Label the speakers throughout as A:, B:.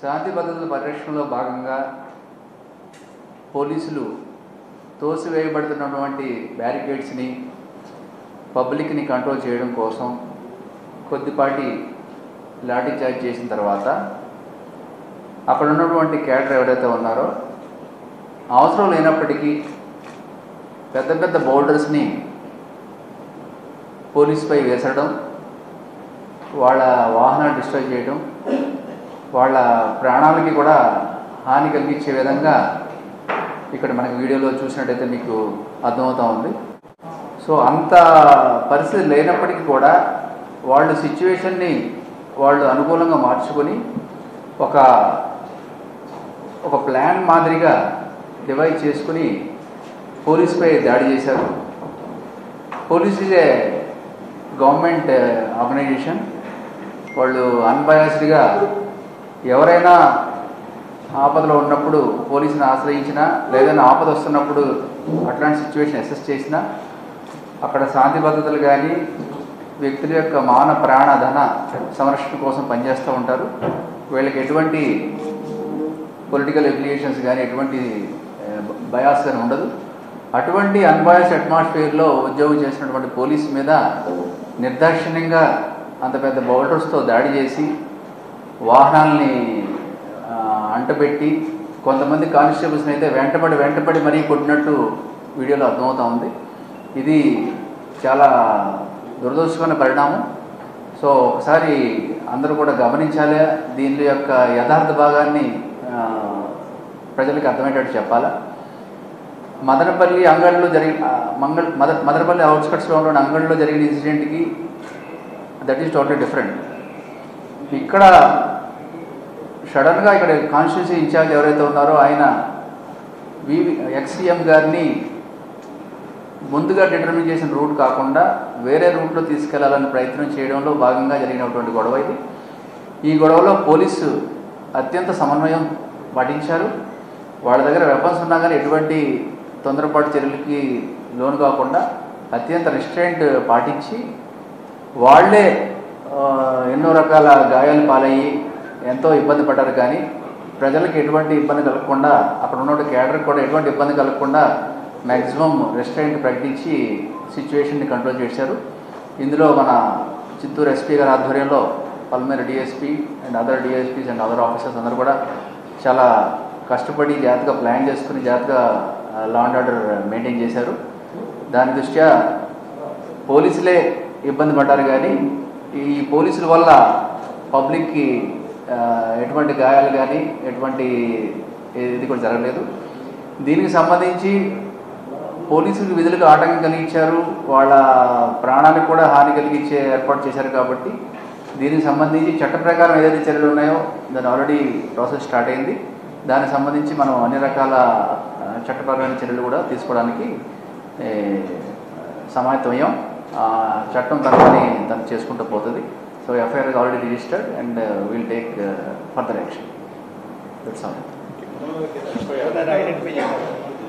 A: శాంతి భద్రతల పరిరక్షణలో భాగంగా పోలీసులు తోసివేయబడుతున్నటువంటి బ్యారికేడ్స్ని పబ్లిక్ని కంట్రోల్ చేయడం కోసం కొద్దిపాటి లాఠీ చార్జ్ చేసిన తర్వాత అక్కడ ఉన్నటువంటి క్యాడర్ ఎవరైతే ఉన్నారో అవసరం లేనప్పటికీ పెద్ద పెద్ద బౌల్డర్స్ని పోలీసుపై వేసడం వాళ్ళ వాహనాలు డిస్ట్రాయ్ చేయడం వాళ్ళ ప్రాణాలకి కూడా హాని కలిగించే విధంగా ఇక్కడ మనకి వీడియోలో చూసినట్టయితే మీకు అర్థమవుతా ఉంది సో అంత పరిస్థితి లేనప్పటికీ కూడా వాళ్ళు సిచ్యువేషన్ని వాళ్ళు అనుకూలంగా మార్చుకొని ఒక ఒక ప్లాన్ మాదిరిగా డివైడ్ చేసుకుని పోలీసుపై దాడి చేశారు police is a government organization వాళ్ళు అన్బయాస్డ్గా ఎవరైనా ఆపదలో ఉన్నప్పుడు పోలీసుని ఆశ్రయించినా లేదన్నా ఆపద వస్తున్నప్పుడు అట్లాంటి సిచ్యువేషన్ అసెస్ చేసినా అక్కడ శాంతి భద్రతలు కానీ వ్యక్తుల యొక్క మాన ప్రాణ ధన సంరక్షణ కోసం పనిచేస్తూ ఉంటారు వీళ్ళకి ఎటువంటి పొలిటికల్ ఎఫిలియేషన్స్ కానీ ఎటువంటి బయాస్ కానీ ఉండదు అటువంటి అన్బయాస్ అట్మాస్ఫియర్లో ఉద్యోగం చేసినటువంటి పోలీస్ మీద నిర్దాక్షిణ్యంగా అంత పెద్ద బౌల్డర్స్తో దాడి చేసి వాహనాల్ని ఆ, అంటబెట్టి కొంతమంది కానిస్టేబుల్స్ని అయితే వెంటబడి వెంటబడి మరీ కొట్టినట్టు వీడియోలో అర్థమవుతా ఉంది ఇది చాలా దురదృష్టమైన పరిణామం సో ఒకసారి అందరూ కూడా గమనించాలి దీని యొక్క యథార్థ భాగాన్ని ఆ, ప్రజలకు అర్థమయ్యేటట్టు చెప్పాలా మదనపల్లి అంగడిలో జరిగిన ఆ, మంగళ మద మదనపల్లి అవుట్స్కట్స్లో ఉన్న అంగడిలో జరిగిన ఇన్సిడెంట్కి దట్ ఈస్ టోటలీ డిఫరెంట్ ఇక్కడ సడన్గా ఇక్కడ కాన్స్టిట్యూన్సీ ఇన్ఛార్జ్ ఎవరైతే ఉన్నారో ఆయన వివి ఎక్స్సీఎం గారిని ముందుగా డిటర్మిన్ చేసిన రూట్ కాకుండా వేరే రూట్లో తీసుకెళ్లాలని ప్రయత్నం చేయడంలో భాగంగా జరిగినటువంటి గొడవ ఇది ఈ గొడవలో పోలీసు అత్యంత సమన్వయం పాటించారు వాళ్ళ దగ్గర వెపన్స్ ఉన్నా కానీ ఎటువంటి తొందరపాటు చర్యలకి లోను కాకుండా అత్యంత రిస్ట్రెంట్ పాటించి వాళ్ళే ఆ, ఎన్నో రకాల గాయాలు పాలయ్యి ఎంతో ఇబ్బంది పడ్డారు కానీ ప్రజలకు ఎటువంటి ఇబ్బంది కలగకుండా అక్కడ ఉన్న క్యాడర్కి కూడా ఎటువంటి ఇబ్బంది కలగకుండా మ్యాక్సిమం రెస్టారెంట్ ప్రకటించి సిచ్యువేషన్ని కంట్రోల్ చేశారు ఇందులో మన చిత్తూరు ఎస్పీ గారి ఆధ్వర్యంలో Palamaner DSP and other DSPs and other officers అందరూ కూడా చాలా కష్టపడి జాగ్రత్తగా ప్లాన్ చేసుకుని జాగ్రత్తగా లా అండ్ ఆర్డర్ మెయింటైన్ చేశారు దాని దృష్ట్యా పోలీసులే ఇబ్బంది పడ్డారు కానీ ఈ పోలీసుల వల్ల పబ్లిక్కి ఆ, ఎటువంటి గాయాలు కానీ ఎటువంటి ఇది కూడా జరగలేదు దీనికి సంబంధించి పోలీసులు విధులకు ఆటంకం కలిగించారు వాళ్ళ ప్రాణానికి కూడా హాని కలిగించే ఏర్పాటు చేశారు కాబట్టి దీనికి సంబంధించి చట్ట ప్రకారం ఏదైతే చర్యలు ఉన్నాయో దాని ఆల్రెడీ ప్రాసెస్ స్టార్ట్ అయింది దానికి సంబంధించి మనం అన్ని రకాల ఆ, చట్టపరమైన చర్యలు కూడా తీసుకోవడానికి ఏ, సమాయత్తమయ్యాం ఆ, చట్టం తన పని తను చేసుకుంటూ పోతుంది so FIR is already registered and will take further action that's all
B: identify చేయాలి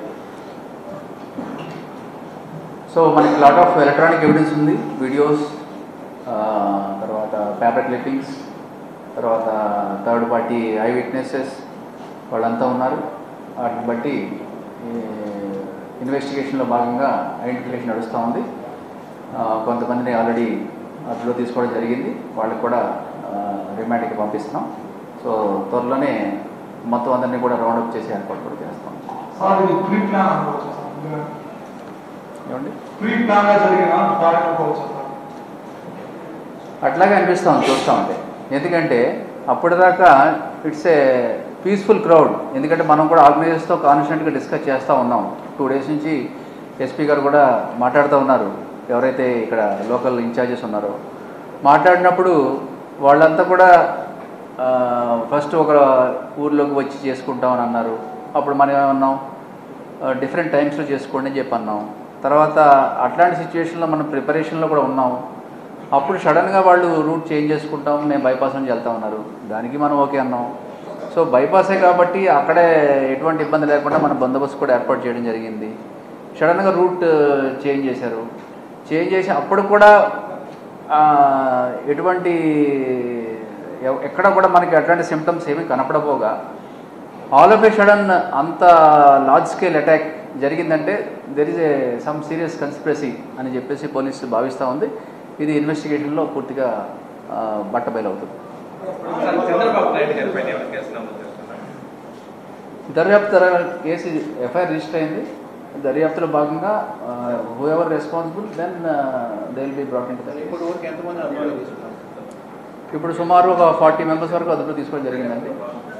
A: సో మనకి లాట్ ఆఫ్ ఎలక్ట్రానిక్ ఎవిడెన్స్ ఉంది వీడియోస్ తర్వాత పేపర్ క్లిప్పింగ్స్ తర్వాత థర్డ్ పార్టీ ఐ విట్నెసెస్ వాళ్ళంతా ఉన్నారు వాటిని బట్టి ఇన్వెస్టిగేషన్లో భాగంగా ఐడెంటిఫికేషన్ నడుస్తూ ఉంది ఆ, కొంతమందిని ఆల్రెడీ అదులో తీసుకోవడం జరిగింది వాళ్ళకి కూడా రిమాండ్కి పంపిస్తున్నాం సో త్వరలోనే మొత్తం అందరినీ కూడా రౌండప్ చేసి ఏర్పాటు కూడా చేస్తాం
C: సార్ ఇది ప్రీ ప్లాన్ అనుకోవచ్చు సార్
A: ఏమండి
C: ప్రీ ప్లాన్ గా జరిగిన దాడి అనుకోవచ్చు సార్
A: అట్లాగే అనిపిస్తాం చూస్తూ ఉంటే ఎందుకంటే అప్పటిదాకా ఇట్స్ ఏ పీస్ఫుల్ క్రౌడ్ ఎందుకంటే మనం కూడా ఆర్గనైజర్స్తో కాన్స్టెంట్గా డిస్కస్ చేస్తూ ఉన్నాం టూ డేస్ నుంచి ఎస్పీ గారు కూడా మాట్లాడుతూ ఉన్నారు ఎవరైతే ఇక్కడ లోకల్ ఇన్ఛార్జెస్ ఉన్నారో మాట్లాడినప్పుడు వాళ్ళంతా కూడా ఫస్ట్ ఒక ఊర్లోకి వచ్చి చేసుకుంటామని అన్నారు అప్పుడు మనం ఏమన్నాం డిఫరెంట్ టైమ్స్లో చేసుకోండి అని చెప్పి అన్నాం తర్వాత అట్లాంటి సిచ్యువేషన్లో మనం ప్రిపరేషన్లో కూడా ఉన్నాం అప్పుడు సడన్గా వాళ్ళు రూట్ చేంజ్ చేసుకుంటాం మేము బైపాస్ నుంచి వెళ్తా ఉన్నారు దానికి మనం ఓకే అన్నాం సో బైపాసే కాబట్టి అక్కడే ఎటువంటి ఇబ్బంది లేకుండా మన బందోబస్తు కూడా ఏర్పాటు చేయడం జరిగింది సడన్గా రూట్ చేంజ్ చేశారు చేంజ్ చేసి అప్పుడు కూడా ఆ, ఎటువంటి ఎ- ఎక్కడ కూడా మనకి అట్లాంటి సిమ్టమ్స్ ఏమీ కనపడబోగా ఆల్ ఆఫ్ ఏ సడన్ అంత లార్జ్ స్కేల్ అటాక్ జరిగిందంటే there is a some serious conspiracy అని చెప్పేసి పోలీసు భావిస్తూ ఉంది ఇది ఇన్వెస్టిగేషన్లో పూర్తిగా ఆ, బట్టబయలవుతుంది
B: సార్ చంద్రబాబు నాయుడు గారి పైన ఏమైనా కేసు నమోదు చేస్తున్నారు
A: దర్యాప్తు తర- కేసు ఎఫ్ఐఆర్ రిజిస్టర్ అయింది దర్యాప్తులో భాగంగా whoever responsible then they will be brought in
B: ఇప్పుడు వరకు ఎంతమంది అభివృద్ధి తీసుకున్నారు
A: ఇప్పుడు సుమారు ఒక ఫార్టీ మెంబర్స్ వరకు అదుపులో తీసుకోవడం జరిగిందండి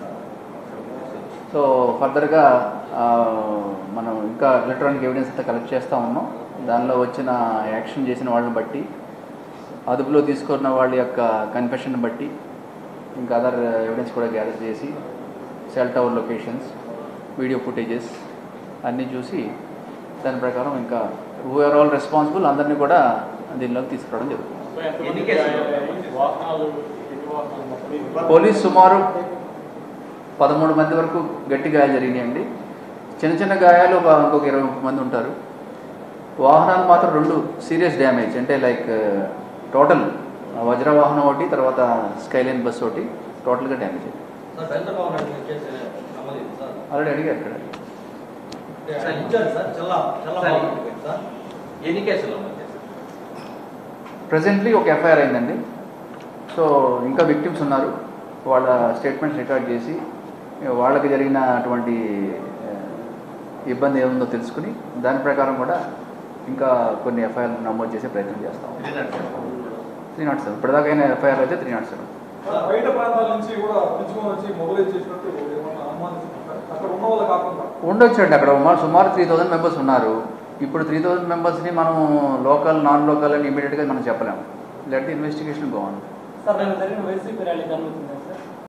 A: సో ఫర్దర్గా ఆ, మనం ఇంకా ఎలక్ట్రానిక్ ఎవిడెన్స్ అంతా కలెక్ట్ చేస్తూ ఉన్నాం దానిలో వచ్చిన యాక్షన్ చేసిన వాళ్ళని బట్టి అదుపులో తీసుకున్న వాళ్ళ యొక్క కన్ఫెషన్ బట్టి ఇంకా అదర్ ఎవిడెన్స్ కూడా గ్యాదర్ చేసి cell tower locations video footages అన్నీ చూసి దాని ప్రకారం ఇంకా హూ ఆర్ ఆల్ రెస్పాన్సిబుల్ అందరినీ కూడా దీనిలోకి తీసుకురావడం జరుగుతుంది
B: ఎన్ని కేసులు
A: పోలీస్ సుమారు పదమూడు మంది వరకు గట్టి గాయాలు జరిగినాయండి చిన్న చిన్న గాయాలు ఒక ఇంకొక ఇరవై ముప్పై మంది ఉంటారు వాహనాలు మాత్రం రెండు సీరియస్ డ్యామేజ్ అంటే లైక్ టోటల్ వజ్ర వాహనం ఒకటి తర్వాత స్కైలైన్ బస్ ఒకటి టోటల్గా డ్యామేజ్ అయింది
D: సార్ చంద్రబాబు నాయుడు గారు కేసు నమోదైంది సార్
A: ఆల్రెడీ అడిగారు అక్కడ
D: సార్ ఇచ్చారు సార్ చాలా చాలా
B: సార్,
D: బాగుంది సార్
B: ఎన్ని కేసులు నమోదు చేశారు
A: ప్రజెంట్లీ ఒక ఎఫ్ఐఆర్ అయిందండి సో ఇంకా విక్టిమ్స్ ఉన్నారు వాళ్ళ స్టేట్మెంట్స్ రికార్డ్ చేసి వాళ్ళకి జరిగినటువంటి ఆ, ఇబ్బంది ఏముందో తెలుసుకుని దాని ప్రకారం కూడా ఇంకా కొన్ని ఎఫ్ఐఆర్ నమోదు చేసే ప్రయత్నం చేస్తాం
B: ఇది నడిచారు.
A: త్రీ నాట్ సెవెన్ ఇప్పటిదాకా అయిన ఎఫ్ఐఆర్ అయితే త్రీ నాట్ సెవెన్
C: బయట ప్రాంతాల నుంచి కూడా పిచ్చుకొని వచ్చి మొబైల్ చేసినట్టు ఏమన్నా అనుమానిస్తున్నారు అక్కడ ఉన్న వాళ్ళు కాకుండా
A: ఉండొచ్చండి అక్కడ సుమారు సుమారు త్రీ థౌజండ్ మెంబర్స్ ఉన్నారు ఇప్పుడు త్రీ థౌజండ్ మెంబర్స్ని మనం లోకల్ నాన్ లోకల్ అని ఇమీడియట్గా మనం చెప్పలేము లెట్ ది ఇన్వెస్టిగేషన్ బాగుంది
E: సార్ నేను జరిగిన వైసీపీ ర్యాలీకి అనుమతిందా